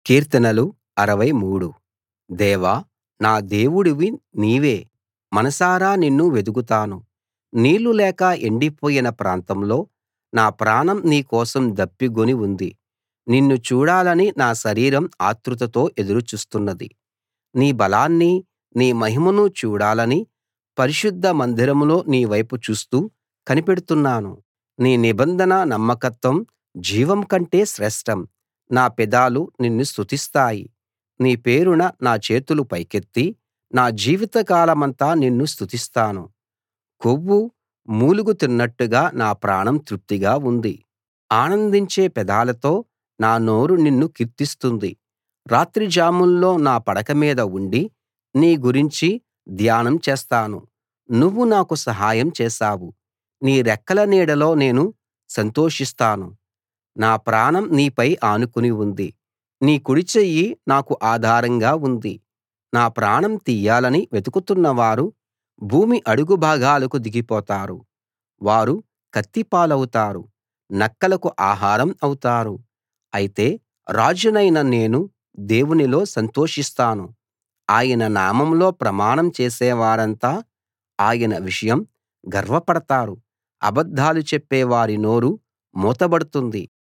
కీర్తనలు 63 దేవా నా దేవుడివి నీవే మనసారా నిన్ను వెదుకుతాను నీళ్లు లేక ఎండిపోయిన ప్రాంతంలో నా ప్రాణం నీ కోసం దప్పిగొని ఉంది నిన్ను చూడాలని నా శరీరం ఆత్రుతతో ఎదురు చూస్తున్నది నీ బలాన్ని నీ మహిమను చూడాలని పరిశుద్ధ మందిరంలో నీ వైపు చూస్తూ కనిపెడుతున్నాను నీ నిబంధన నమ్మకత్వం జీవం కంటే శ్రేష్టం నా పెదాలు నిన్ను స్తుతిస్తాయి నీ పేరున నా చేతులు పైకెత్తి నా జీవితకాలమంతా నిన్ను స్తుతిస్తాను కొవ్వు మూలుగ తిన్నట్టుగా నా ప్రాణం తృప్తిగా ఉంది ఆనందించే పెదాలతో నా నోరు నిన్ను కీర్తిస్తుంది రాత్రి జాముల్లో నా పడక మీద ఉండి నీ గురించి ధ్యానం చేస్తాను నువ్వు నాకు సహాయం చేశావు నీ రెక్కల నీడలో నేను సంతోషిస్తాను నా ప్రాణం నీపై ఆనుకుని ఉంది నీ కుడిచెయ్యి నాకు ఆధారంగా ఉంది నా ప్రాణం తీయాలని వెతుకుతున్నవారు భూమి అడుగు భాగాలకు దిగిపోతారు వారు కత్తి పాలవుతారు నక్కలకు ఆహారం అవుతారు అయితే రాజునైన నేను దేవునిలో సంతోషిస్తాను ఆయన నామంలో ప్రమాణం చేసేవారంతా ఆయన విషయం గర్వపడతారు అబద్ధాలు చెప్పేవారి నోరు మూతబడుతుంది